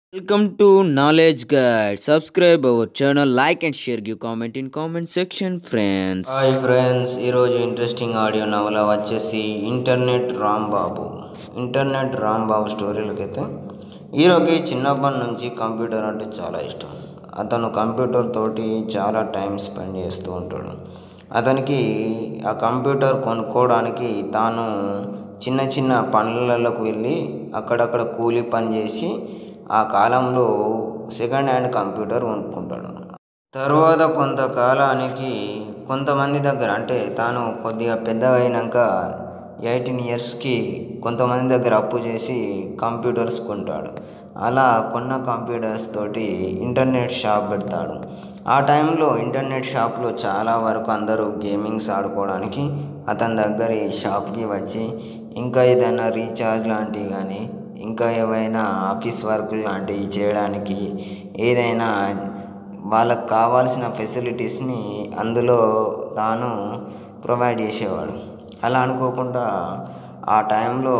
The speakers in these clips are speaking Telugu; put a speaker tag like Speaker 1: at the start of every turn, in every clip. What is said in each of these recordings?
Speaker 1: Welcome to Knowledge Guide. Subscribe our channel, like and share. Give comment in comment section, friends.
Speaker 2: Hi friends ఈరోజు ఇంట్రెస్టింగ్ ఆడియో నవల వచ్చేసి ఇంటర్నెట్ రాంబాబు ఇంటర్నెట్ రాంబాబు స్టోరీలకి అయితే హీరోకి చిన్నప్పటి నుంచి కంప్యూటర్ అంటే చాలా ఇష్టం అతను కంప్యూటర్ తోటి చాలా టైం స్పెండ్ చేస్తూ ఉంటాడు అతనికి ఆ కంప్యూటర్ కొనుక్కోవడానికి తాను చిన్న చిన్న పనులకు వెళ్ళి అక్కడక్కడ కూలి పని చేసి ఆ కాలంలో సెకండ్ హ్యాండ్ కంప్యూటర్ కొనుక్కుంటాడు తర్వాత కొంతకాలానికి కొంతమంది దగ్గర అంటే తాను కొద్దిగా పెద్దగా అయినాక ఎయిటీన్ ఇయర్స్కి కొంతమంది దగ్గర అప్పు చేసి కంప్యూటర్స్ కొంటాడు అలా కొన్న కంప్యూటర్స్ తోటి ఇంటర్నెట్ షాప్ పెడతాడు ఆ టైంలో ఇంటర్నెట్ షాప్లో చాలా వరకు అందరూ గేమింగ్స్ ఆడుకోవడానికి అతని దగ్గర షాప్కి వచ్చి ఇంకా ఏదైనా రీఛార్జ్ లాంటివి కానీ ఇంకా ఏవైనా ఆఫీస్ వర్క్ లాంటివి చేయడానికి ఏదైనా వాళ్ళకు కావాల్సిన ఫెసిలిటీస్ని అందులో తాను ప్రొవైడ్ చేసేవాడు అలా అనుకోకుండా ఆ టైంలో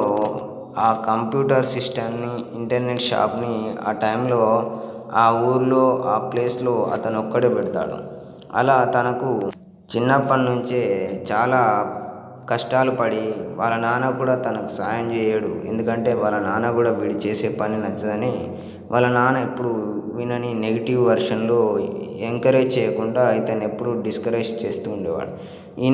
Speaker 2: ఆ కంప్యూటర్ సిస్టమ్ని ఇంటర్నెట్ షాప్ని ఆ టైంలో ఆ ఊర్లో ఆ ప్లేస్లో అతను ఒక్కడే పెడతాడు అలా తనకు చిన్నప్పటి నుంచే చాలా కష్టాలు పడి వాళ్ళ నాన్న కూడా తనకు సాయం చేయడు ఎందుకంటే వాళ్ళ నాన్న కూడా వీడు చేసే పని నచ్చదని వాళ్ళ నాన్న ఎప్పుడు వినని నెగిటివ్ వర్షన్లో ఎంకరేజ్ చేయకుండా ఇతను ఎప్పుడు డిస్కరేజ్ చేస్తూ ఉండేవాడు ఈయన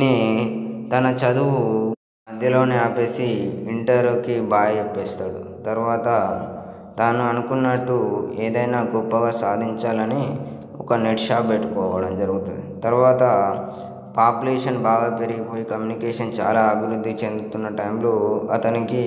Speaker 2: తన చదువు మధ్యలోనే ఆపేసి ఇంటర్కి బాయ్ చెప్పేస్తాడు తర్వాత తాను అనుకున్నట్టు ఏదైనా గొప్పగా సాధించాలని ఒక నెట్ షాప్ పెట్టుకోవడం జరుగుతుంది తర్వాత పాపులేషన్ బాగా పెరిగిపోయి కమ్యూనికేషన్ చాలా అభివృద్ధి చెందుతున్న టైంలో అతనికి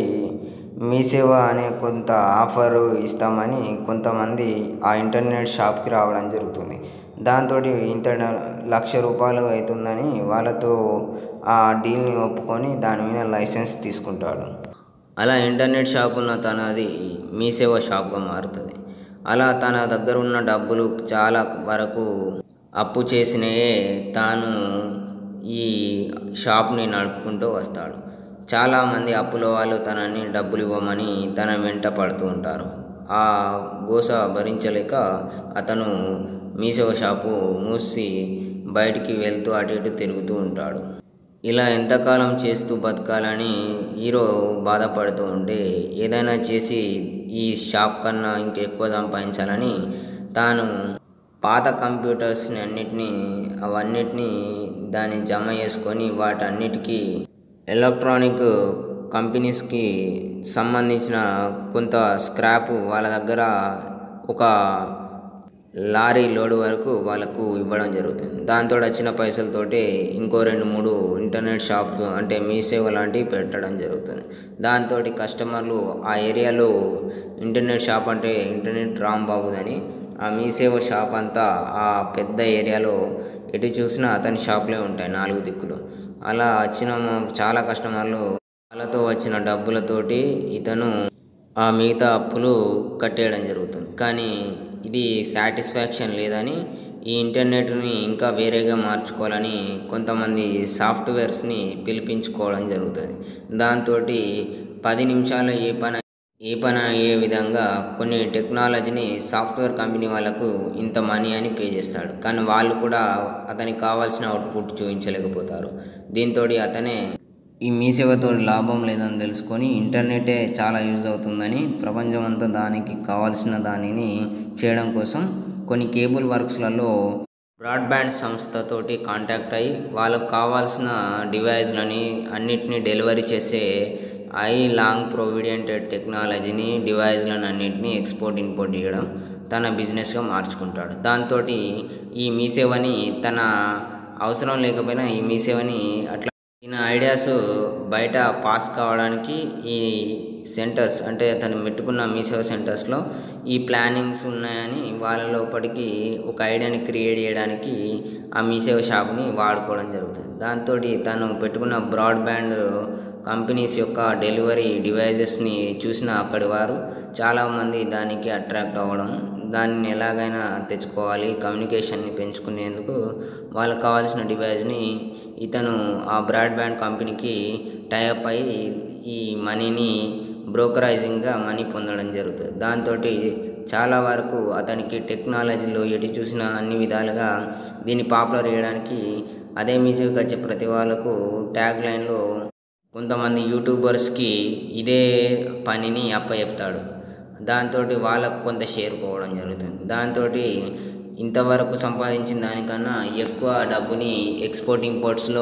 Speaker 2: మీ సేవ అనే కొంత ఆఫర్ ఇస్తామని కొంతమంది ఆ ఇంటర్నెట్ షాప్కి రావడం జరుగుతుంది దాంతో ఇంత లక్ష రూపాయలు అవుతుందని వాళ్ళతో ఆ డీల్ని ఒప్పుకొని దాని మీద లైసెన్స్ తీసుకుంటాడు అలా ఇంటర్నెట్ షాప్ ఉన్న తనది మీ సేవ షాప్గా మారుతుంది అలా తన దగ్గర ఉన్న డబ్బులు చాలా వరకు అప్పు చేసినయే తాను ఈ షాప్ని నడుపుకుంటూ వస్తాడు చాలామంది అప్పుల వాళ్ళు తనని డబ్బులు ఇవ్వమని తన వెంట పడుతూ ఉంటారు ఆ గోస భరించలేక అతను మీసేవ షాపు మూసి బయటికి వెళ్తూ అటు ఇటు తిరుగుతూ ఉంటాడు ఇలా ఎంతకాలం చేస్తూ బతకాలని హీరో బాధపడుతూ ఉంటే ఏదైనా చేసి ఈ షాప్ కన్నా ఇంకెక్కువ సంపాదించాలని తాను పాత కంప్యూటర్స్ని అన్నిటినీ అవన్నిటినీ దాన్ని జమ చేసుకొని వాటన్నిటికీ ఎలక్ట్రానిక్ కంపెనీస్కి సంబంధించిన కొంత స్క్రాప్ వాళ్ళ దగ్గర ఒక లారీ లోడ్ వరకు వాళ్ళకు ఇవ్వడం జరుగుతుంది దాంతో వచ్చిన పైసలతోటి ఇంకో రెండు మూడు ఇంటర్నెట్ షాప్ అంటే మీ సేవ లాంటివి పెట్టడం జరుగుతుంది దాంతో కస్టమర్లు ఆ ఏరియాలో ఇంటర్నెట్ షాప్ అంటే ఇంటర్నెట్ రాంబాబుదని ఆ మీ సేవ షాప్ అంతా ఆ పెద్ద ఏరియాలో ఎటు చూసినా అతని షాప్లే ఉంటాయి నాలుగు దిక్కులు అలా వచ్చిన చాలా కస్టమర్లు వాళ్ళతో వచ్చిన డబ్బులతోటి ఇతను ఆ మిగతా అప్పులు కట్టేయడం జరుగుతుంది కానీ ఇది సాటిస్ఫాక్షన్ లేదని ఈ ఇంటర్నెట్ని ఇంకా వేరేగా మార్చుకోవాలని కొంతమంది సాఫ్ట్వేర్స్ని పిలిపించుకోవడం జరుగుతుంది దాంతో పది నిమిషాలు ఏ పని ఏ పని అయ్యే విధంగా కొన్ని టెక్నాలజీని సాఫ్ట్వేర్ కంపెనీ వాళ్ళకు ఇంత మనీ అని పే చేస్తాడు కానీ వాళ్ళు కూడా అతనికి కావాల్సిన అవుట్పుట్ చూపించలేకపోతారు దీంతో అతనే ఈ మీ సేవతో లాభం లేదని తెలుసుకొని ఇంటర్నెటే చాలా యూజ్ అవుతుందని ప్రపంచం అంతా దానికి కావాల్సిన దానిని చేయడం కోసం కొన్ని కేబుల్ వర్క్స్లలో బ్రాడ్బ్యాండ్ సంస్థతోటి కాంటాక్ట్ అయ్యి వాళ్ళకు కావాల్సిన డివైజ్లని అన్నిటినీ డెలివరీ చేసే ఐ లాంగ్ ప్రొవిడెంటెడ్ టెక్నాలజీని డివైజ్లను అన్నింటినీ ఎక్స్పోర్ట్ ఇంపోర్ట్ చేయడం తన బిజినెస్గా మార్చుకుంటాడు దాంతో ఈ మీ సేవని తన అవసరం లేకపోయినా ఈ మీ సేవని అట్లా ఈయన ఐడియాస్ బయట పాస్ కావడానికి ఈ సెంటర్స్ అంటే తను పెట్టుకున్న మీసేవ సెంటర్స్లో ఈ ప్లానింగ్స్ ఉన్నాయని వాళ్ళ లోపలికి ఒక ఐడియాని క్రియేట్ చేయడానికి ఆ మీసేవ షాప్ని వాడుకోవడం జరుగుతుంది దాంతో తను పెట్టుకున్న బ్రాడ్బ్యాండ్ కంపెనీస్ యొక్క డెలివరీ డివైజెస్ని చూసిన అక్కడి వారు చాలామంది దానికి అట్రాక్ట్ అవ్వడం దాన్ని ఎలాగైనా తెచ్చుకోవాలి కమ్యూనికేషన్ని పెంచుకునేందుకు వాళ్ళకి కావాల్సిన డివైజ్ని ఇతను ఆ బ్రాడ్బ్యాండ్ కంపెనీకి టైఅప్ అయ్యి ఈ మనీని బ్రోకరైజింగ్గా మనీ పొందడం జరుగుతుంది దాంతో చాలా వరకు అతనికి టెక్నాలజీలో ఎటు చూసినా అన్ని విధాలుగా దీన్ని పాపులర్ చేయడానికి అదే మ్యూజిక్ వచ్చే ప్రతి వాళ్ళకు ట్యాగ్ లైన్లో కొంతమంది యూట్యూబర్స్కి ఇదే పనిని అప్పచెప్తాడు దాంతో వాళ్ళకు కొంత షేర్ పోవడం జరుగుతుంది దాంతో ఇంతవరకు సంపాదించిన దానికన్నా ఎక్కువ డబ్బుని ఎక్స్పోర్ట్ ఇంపోర్ట్స్లో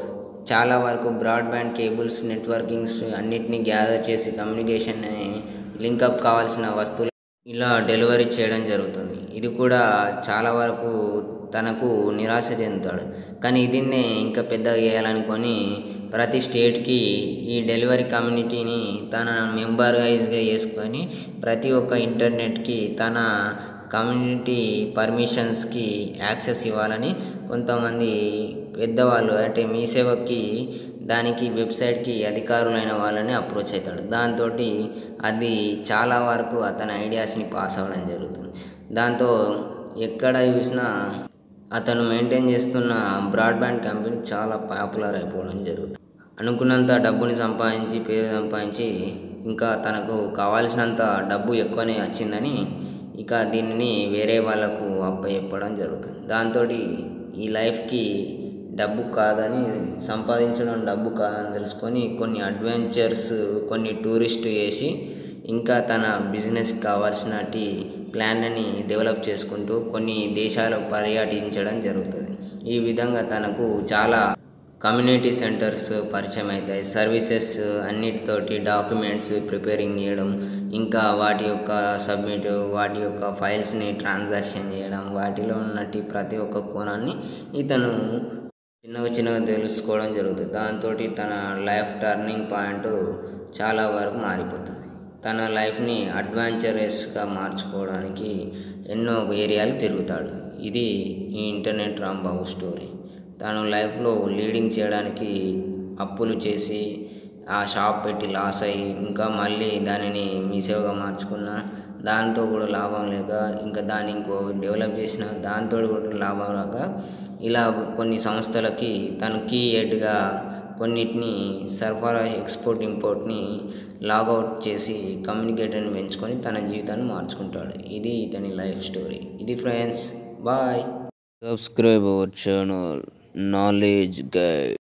Speaker 2: చాలా వరకు బ్రాడ్బ్యాండ్ కేబుల్స్ నెట్వర్కింగ్స్ అన్నిటినీ గ్యాదర్ చేసి కమ్యూనికేషన్ లింకప్ కావాల్సిన వస్తువులు ఇలా డెలివరీ చేయడం జరుగుతుంది ఇది కూడా చాలా వరకు తనకు నిరాశ చెందుతాడు కానీ దీన్నే ఇంకా పెద్దగా చేయాలనుకొని ప్రతి స్టేట్కి ఈ డెలివరీ కమ్యూనిటీని తన మెంబర్ వైజ్గా వేసుకొని ప్రతి ఒక్క ఇంటర్నెట్కి తన కమ్యూనిటీ పర్మిషన్స్కి యాక్సెస్ ఇవ్వాలని కొంతమంది పెద్దవాళ్ళు అంటే మీ సేవకి దానికి వెబ్సైట్కి అధికారులైన వాళ్ళని అప్రోచ్ అవుతాడు దాంతో అది చాలా వరకు అతని ఐడియాస్ని పాస్ అవ్వడం జరుగుతుంది దాంతో ఎక్కడ చూసినా అతను మెయింటైన్ చేస్తున్న బ్రాడ్బ్యాండ్ కంపెనీ చాలా పాపులర్ అయిపోవడం జరుగుతుంది అనుకున్నంత డబ్బుని సంపాదించి పేరు సంపాదించి ఇంకా తనకు కావాల్సినంత డబ్బు ఎక్కువనే వచ్చిందని ఇక దీనిని వేరే వాళ్ళకు అప్పచెప్పడం జరుగుతుంది దాంతో ఈ లైఫ్కి డబ్బు కాదని సంపాదించడం డబ్బు కాదని తెలుసుకొని కొన్ని అడ్వెంచర్స్ కొన్ని టూరిస్ట్ చేసి ఇంకా తన బిజినెస్కి కావాల్సినటి ప్లాన్లని డెవలప్ చేసుకుంటూ కొన్ని దేశాలు పర్యటించడం జరుగుతుంది ఈ విధంగా తనకు చాలా కమ్యూనిటీ సెంటర్స్ పరిచయం అవుతాయి సర్వీసెస్ అన్నిటితోటి డాక్యుమెంట్స్ ప్రిపేరింగ్ చేయడం ఇంకా వాటి యొక్క సబ్మిట్ వాటి యొక్క ఫైల్స్ని ట్రాన్సాక్షన్ చేయడం వాటిలో ఉన్నటి ప్రతి ఒక్క కోణాన్ని ఇతను చిన్నగా చిన్నగా తెలుసుకోవడం జరుగుతుంది దాంతో తన లైఫ్ టర్నింగ్ పాయింట్ చాలా వరకు మారిపోతుంది తన లైఫ్ని అడ్వెంచరస్గా మార్చుకోవడానికి ఎన్నో ఏరియాలు తిరుగుతాడు ఇది ఈ ఇంటర్నెట్ రాంబాబు స్టోరీ తను లైఫ్లో లీడింగ్ చేయడానికి అప్పులు చేసి ఆ షాప్ పెట్టి లాస్ అయ్యి ఇంకా మళ్ళీ దానిని మీ సేవగా మార్చుకున్న దాంతో కూడా లాభం లేక ఇంకా దాన్ని ఇంకో డెవలప్ చేసిన దాంతో కూడా లాభం రాక ఇలా కొన్ని సంస్థలకి తను కీ హెడ్గా కొన్నిటిని సరఫరా ఎక్స్పోర్ట్ ఇంపోర్ట్ని లాగౌట్ చేసి కమ్యూనికేటర్ని పెంచుకొని తన జీవితాన్ని మార్చుకుంటాడు ఇది ఇతని లైఫ్ స్టోరీ ఇది friends bye
Speaker 1: Subscribe our channel Knowledge Guide.